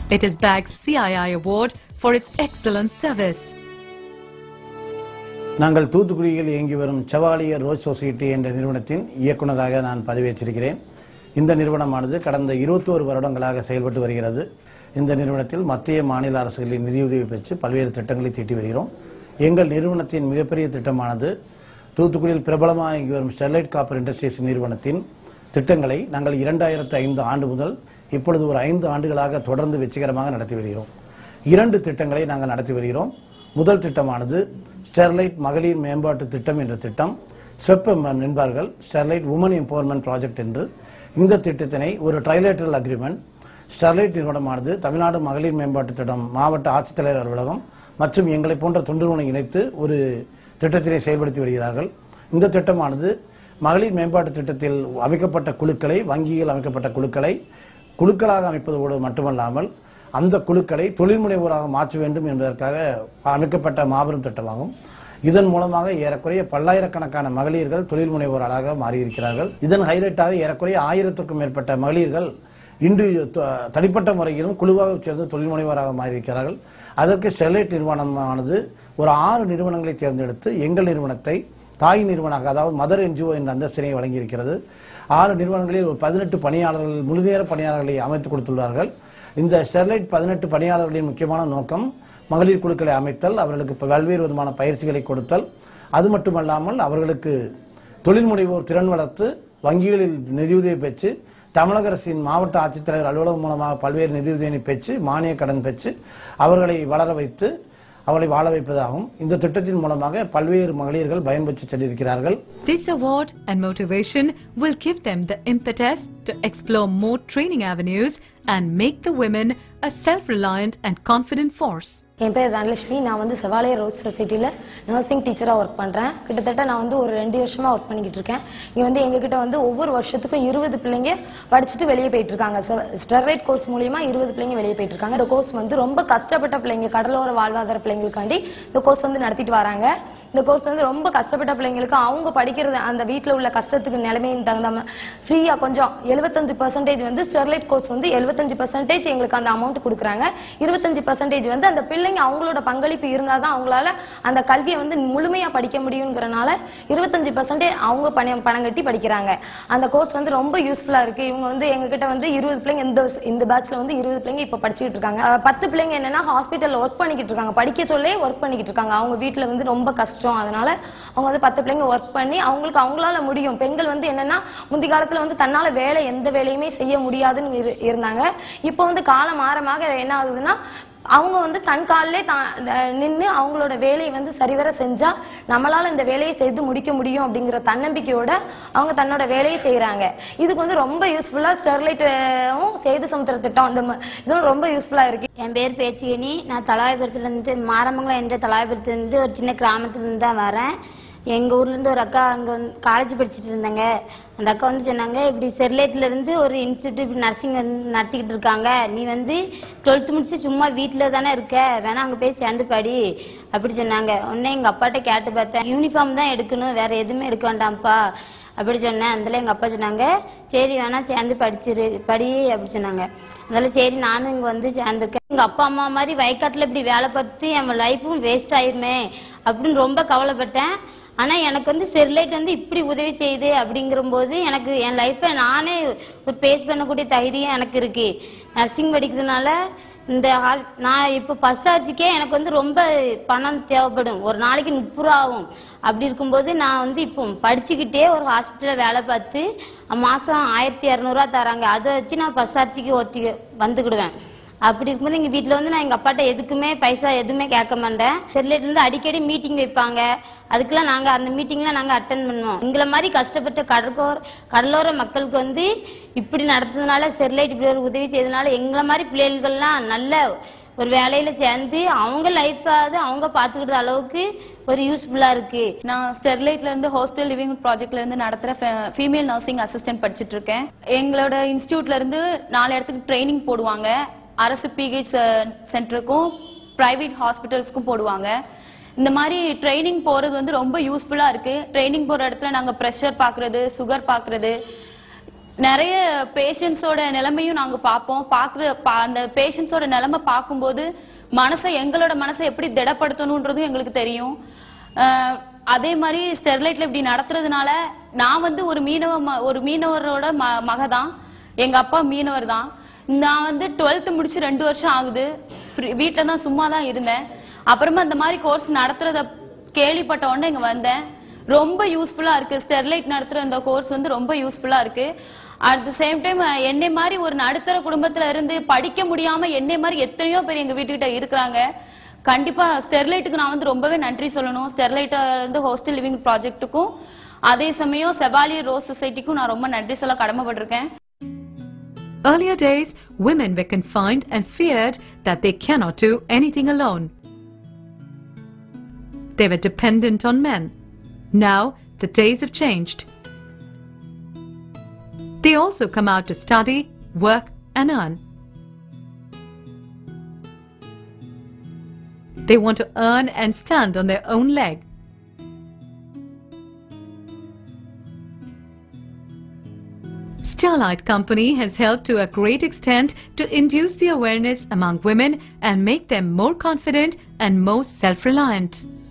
It has bagged CII award for its excellent service. நாங்கள் தூத்துக்குடியில் இயங்கி வரும் செவாலியர் ரோஸ் சொசைட்டி என்ற நிறுவனத்தின் இயக்குநராக நான் பதவியேற்றிருக்கிறேன் இந்த நிறுவனமானது கடந்த இருபத்தோரு வருடங்களாக செயல்பட்டு வருகிறது இந்த நிறுவனத்தில் மத்திய மாநில அரசுகளின் நிதியுதவி பெற்று பல்வேறு திட்டங்களை தீட்டி வருகிறோம் எங்கள் நிறுவனத்தின் மிகப்பெரிய திட்டமானது தூத்துக்குடியில் பிரபலமாக இயங்கி வரும் ஸ்டெர்லைட் காப்பர் இண்டஸ்ட்ரீஸ் நிறுவனத்தின் திட்டங்களை நாங்கள் இரண்டாயிரத்து ஐந்து ஆண்டு முதல் இப்பொழுது ஒரு ஐந்து ஆண்டுகளாக தொடர்ந்து வெற்றிகரமாக நடத்தி வருகிறோம் இரண்டு திட்டங்களை நாங்கள் நடத்தி வருகிறோம் முதல் திட்டமானது ஸ்டெர்லைட் மகளிர் மேம்பாட்டு திட்டம் என்ற திட்டம் ஸ்வெப் என்பார்கள் ஸ்டெர்லைட் உமன் எம்பவர்மெண்ட் ப்ராஜெக்ட் என்று இந்த திட்டத்தினை ஒரு ட்ரைலேட்டரல் அக்ரிமெண்ட் ஸ்டெர்லைட் நிறுவனமானது தமிழ்நாடு மகளிர் மேம்பாட்டு திட்டம் மாவட்ட ஆட்சித்தலைவர் அலுவலகம் மற்றும் எங்களை போன்ற தொண்டுநிறுவனம் இணைத்து ஒரு திட்டத்தினை செயல்படுத்தி வருகிறார்கள் இந்த திட்டமானது மகளிர் மேம்பாட்டு திட்டத்தில் அமைக்கப்பட்ட குழுக்களை வங்கியில் அமைக்கப்பட்ட குழுக்களை குழுக்களாக அமைப்பதோடு மட்டுமல்லாமல் அந்த குழுக்களை தொழில் முனைவோராக மாற்ற வேண்டும் என்பதற்காக அமைக்கப்பட்ட மாபெரும் திட்டமாகும் இதன் மூலமாக ஏறக்குறைய பல்லாயிரக்கணக்கான மகளிர்கள் தொழில் முனைவோராக மாறியிருக்கிறார்கள் இதன் ஹைலைட்டாக ஏறக்குறைய ஆயிரத்துக்கும் மேற்பட்ட மகளிர்கள் இன்று த- தனிப்பட்ட முறையிலும் குழுவாக சேர்ந்து தொழில் முனைவோராக மாறியிருக்கிறார்கள் அதற்கு ஸ்டெர்லைட் நிறுவனமானது ஒரு ஆறு நிறுவனங்களை தேர்ந்தெடுத்து எங்கள் நிறுவனத்தை தாய் நிறுவனமாக அதாவது மதர் என்ஜிஓ என்ற அந்தஸ்தினை வழங்கியிருக்கிறது ஆறு நிறுவனங்களில் ஒரு பதினெட்டு பணியாளர்கள் முழுநேர பணியாளர்களை அமைத்துக் கொடுத்துள்ளார்கள் இந்த ஸ்டெர்லைட் பதினெட்டு பணியாளர்களின் முக்கியமான நோக்கம் மகளிர் குழுக்களை அமைத்தல் அவர்களுக்கு பல்வேறு விதமான பயிற்சிகளை கொடுத்தல் அது மட்டுமல்லாமல் அவர்களுக்கு தொழில் முனைவோர் திறன் வளர்த்து வங்கிகளில் நிதியுதவி பெற்று தமிழக அரசின் மாவட்ட ஆட்சித்தலைவர் அலுவலகம் மூலமாக பல்வேறு நிதியுதவியை பெற்று மானிய கடன் பெற்று அவர்களை வளர வைத்து அவளை வாழ வைப்பதாகும் இந்த திட்டத்தின் மூலமாக பல்வேறு மகளிர்கள் பயன்பெற்று சென்றிருக்கிறார்கள் This award and motivation will give them the impetus to explore more training avenues and make the women a self-reliant and confident force. என் பேர் தனலட்சுமி நான் வந்து செவாலய ரோஸ் சொசைட்டியில் நர்சிங் டீச்சராக ஒர்க் பண்ணுறேன் கிட்டத்தட்ட நான் வந்து ஒரு ரெண்டு வருஷமாக ஒர்க் பண்ணிக்கிட்டு இருக்கேன் இங்கே வந்து எங்ககிட்ட வந்து ஒவ்வொரு வருஷத்துக்கும் இருபது பிள்ளைங்க படிச்சுட்டு வெளியே போயிட்டு இருக்காங்க ஸ்டெர்லைட் கோர்ஸ் மூலியமா இருபது பிள்ளைங்க வெளியே போயிட்டு இருக்காங்க இந்த கோர்ஸ் வந்து ரொம்ப கஷ்டப்பட்ட பிள்ளைங்க கடலோர வாழ்வாதார பிள்ளைங்களுக்காண்டி இந்த கோர்ஸ் வந்து நடத்திட்டு வராங்க இந்த கோர்ஸ் வந்து ரொம்ப கஷ்டப்பட்ட பிள்ளைங்களுக்கு அவங்க படிக்கிறது அந்த வீட்டில் உள்ள கஷ்டத்துக்கு நிலைமையின் தகுந்த ஃப்ரீயாக கொஞ்சம் எழுபத்தஞ்சு பர்சன்டேஜ் வந்து ஸ்டெர்லைட் கோர்ஸ் வந்து எழுபத்தஞ்சு பர்சன்டேஜ் எங்களுக்கு அந்த அமௌண்ட் கொடுக்குறாங்க இருபத்தஞ்சு பர்சன்டேஜ் வந்து அந்த பிள்ளைங்க அவங்களோட பங்களிப்பு இருந்தால் தான் அவங்களால அந்த கல்வியை வந்து முழுமையாக படிக்க முடியுங்கிறனால இருபத்தஞ்சு பர்சன்டேஜ் அவங்க பணம் பணம் கட்டி படிக்கிறாங்க அந்த கோர்ஸ் வந்து ரொம்ப யூஸ்ஃபுல்லாக இருக்கு இவங்க வந்து எங்ககிட்ட வந்து இருபது பிள்ளைங்க இந்த வருஷ- இந்த பேட்ச்ல வந்து இருபது பிள்ளைங்க இப்போ படிச்சுட்டு இருக்காங்க அஹ் பத்து பிள்ளைங்க என்னன்னா ஹாஸ்பிட்டல்ல ஒர்க் பண்ணிக்கிட்டு இருக்காங்க படிக்க சொல்லே ஒர்க் பண்ணிக்கிட்டு இருக்காங்க அவங்க வீட்டில் வந்து ரொம்ப கஷ்டம் அதனால அவங்க வந்து பத்து பிள்ளைங்க ஒர்க் பண்ணி அவங்களுக்கு அவங்களால முடியும் பெண்கள் வந்து என்னன்னா முந்தி காலத்துல வந்து தன்னால வேலை எந்த வேலையுமே செய்ய முடியாதுன்னு இரு- இருந்தாங்க இப்போ வந்து காலம் மாற மாற என்ன ஆகுதுன்னா அவங்க வந்து தன் காலிலே நின்று அவங்களோட வேலையை வந்து சரிவர செஞ்சா நம்மளால இந்த வேலையை செய்து முடிக்க முடியும் அப்படிங்கிற தன்னம்பிக்கையோட அவங்க தன்னோட வேலையை செய்றாங்க இதுக்கு வந்து ரொம்ப யூஸ்ஃபுல்லா ஸ்டெர்லைட்டும் சேது சமுத்திர திட்டம் இந்த ம- இதுவும் ரொம்ப யூஸ்ஃபுல்லா இருக்கு என் பேர் பேச்சிகனி நான் தலாயபுரத்துலேருந்து மாரமங்கலம் என்ற தலாயபுரத்துலேருந்து ஒரு சின்ன கிராமத்துலேருந்து தான் வரேன் எங்கள் ஊர்லேருந்து ஒரு அக்கா அங்கே வந்து காலேஜ் படிச்சுட்டு இருந்தாங்க அந்த அக்கா வந்து சொன்னாங்க இப்படி ஸ்டெர்லைட்லேருந்து ஒரு இன்ஸ்டியூட் இப்படி நர்சிங் வந்து நடத்திக்கிட்டு இருக்காங்க நீ வந்து டுவெல்த்து முடிச்சு சும்மா வீட்டில் தானே இருக்க வேணா அங்கே போய் சேர்ந்து படி அப்படி சொன்னாங்க உடனே எங்கள் அப்பாட்ட கேட்டு பார்த்தேன் யூனிஃபார்ம் தான் எடுக்கணும் வேற எதுவுமே எடுக்க வேண்டாம்ப்பா அப்படி சொன்னேன் அதில் எங்கள் அப்பா சொன்னாங்க சரி வேணா சேர்ந்து படிச்சிரு படி அப்படி சொன்னாங்க அதனால சரி நானும் இங்கே வந்து சேர்ந்துருக்கேன் எங்கள் அப்பா அம்மா மாதிரி வயக்காட்டில் இப்படி வேலை பார்த்து என் லைஃப்பும் வேஸ்ட் ஆயிருமே அப்படின்னு ரொம்ப கவலைப்பட்டேன் ஆனால் எனக்கு வந்து ஸ்டெர்லைட் வந்து இப்படி உதவி செய்யுது அப்படிங்கிறபோது எனக்கு என் லைஃப்பை நானே ஒரு ஃபேஸ் பண்ணக்கூடிய தைரியம் எனக்கு இருக்கு நர்சிங் படிக்கிறதுனால இந்த ஹா- நான் இப்போ பஸ் சார்ஜுக்கே எனக்கு வந்து ரொம்ப பணம் தேவைப்படும் ஒரு நாளைக்கு முப்பது ரூபா ஆகும் அப்படி இருக்கும்போது நான் வந்து இப்போ படிச்சுக்கிட்டே ஒரு ஹாஸ்பிட்டலில் வேலை பார்த்து மாதம் ஆயிரத்தி இரநூறுவா தராங்க அதை வச்சு நான் பஸ் சார்ஜுக்கு ஒட்டி வந்துக்கிடுவேன் அப்படி இருக்கும்போது எங்கள் வீட்டில் வந்து நான் எங்கள் அப்பாட்ட எதுக்குமே பைசா எதுவுமே கேட்க மாட்டேன் செர்லேட்லேருந்து அடிக்கடி மீட்டிங் வைப்பாங்க அதுக்கெல்லாம் நாங்கள் அந்த மீட்டிங்லாம் நாங்கள் அட்டன் பண்ணுவோம் எங்களை மாதிரி கஷ்டப்பட்ட கடற்கோர கடலோர மக்களுக்கு வந்து இப்படி நடத்துறதுனால செர்லைட் இப்படி ஒரு உதவி செய்ததுனால எங்களை மாதிரி பிள்ளைகள்லாம் நல்ல ஒரு வேலையில சேர்ந்து அவங்க லைஃபாவது அவங்க பார்த்துக்கிட்ட அளவுக்கு ஒரு யூஸ்ஃபுல்லா இருக்கு நான் ஸ்டெர்லைட்ல இருந்து ஹாஸ்டல் லிவிங் ப்ராஜெக்ட்ல இருந்து நடத்துற ஃபீமேல் நர்சிங் அசிஸ்டன்ட் படிச்சிட்டு இருக்கேன் எங்களோட இன்ஸ்டியூட்ல இருந்து நாலு இடத்துக்கு ட்ரைனிங் போடுவாங்க அரசு பிஹெச் சென்டருக்கும் பிரைவேட் ஹாஸ்பிட்டல்ஸ்க்கும் போடுவாங்க இந்த மாதிரி ட்ரைனிங் போறது வந்து ரொம்ப யூஸ்ஃபுல்லா இருக்கு ட்ரைனிங் போற இடத்துல நாங்க ப்ரெஷர் பாக்குறது சுகர் பாக்குறது நிறைய பேஷண்ட்ஸோட நிலைமையும் நாங்க பார்ப்போம் பார்க்குற பா- அந்த பேஷண்ட்ஸோட நிலைமை பார்க்கும்போது மனசை எங்களோட மனசை எப்படி திடப்படுத்தணுன்றதும் எங்களுக்கு தெரியும் அஹ், அதே மாதிரி ஸ்டெர்லைட்ல இப்படி நடத்துறதுனால நான் வந்து ஒரு மீனவ ம- ஒரு மீனவரோட ம மக தான் எங்க அப்பா மீனவர் தான் நான் வந்து டுவெல்த் முடிச்சு ரெண்டு வருஷம் ஆகுது வீட்டில் தான் சும்மா தான் இருந்தேன் அப்புறமா இந்த மாதிரி கோர்ஸ் நடத்துறத கேள்விப்பட்ட உடனே இங்க வந்தேன் ரொம்ப யூஸ்ஃபுல்லா இருக்கு ஸ்டெர்லைட் நடத்துற இந்த கோர்ஸ் வந்து ரொம்ப யூஸ்ஃபுல்லா இருக்கு அட் த சேம் டைம் என்னை மாதிரி ஒரு நடுத்தர குடும்பத்துல இருந்து படிக்க முடியாம என்னை மாதிரி எத்தனையோ பேர் எங்க வீட்டுக்கிட்ட இருக்கிறாங்க கண்டிப்பா ஸ்டெர்லைட்டுக்கு நான் வந்து ரொம்பவே நன்றி சொல்லணும் ஸ்டெர்லைட் வந்து ஹாஸ்டல் லிவிங் ப்ராஜெக்ட்டுக்கும் அதே சமயம் செவாலியர் ரோஸ் சொசைட்டிக்கும் நான் ரொம்ப நன்றி சொல்ல கடமைப்பட்டிருக்கேன் Earlier days, women were confined and feared that they cannot do anything alone. They were dependent on men. Now, the days have changed. They also come out to study, work, and earn. They want to earn and stand on their own leg. Starlight Company has helped to a great extent to induce the awareness among women and make them more confident and more self reliant.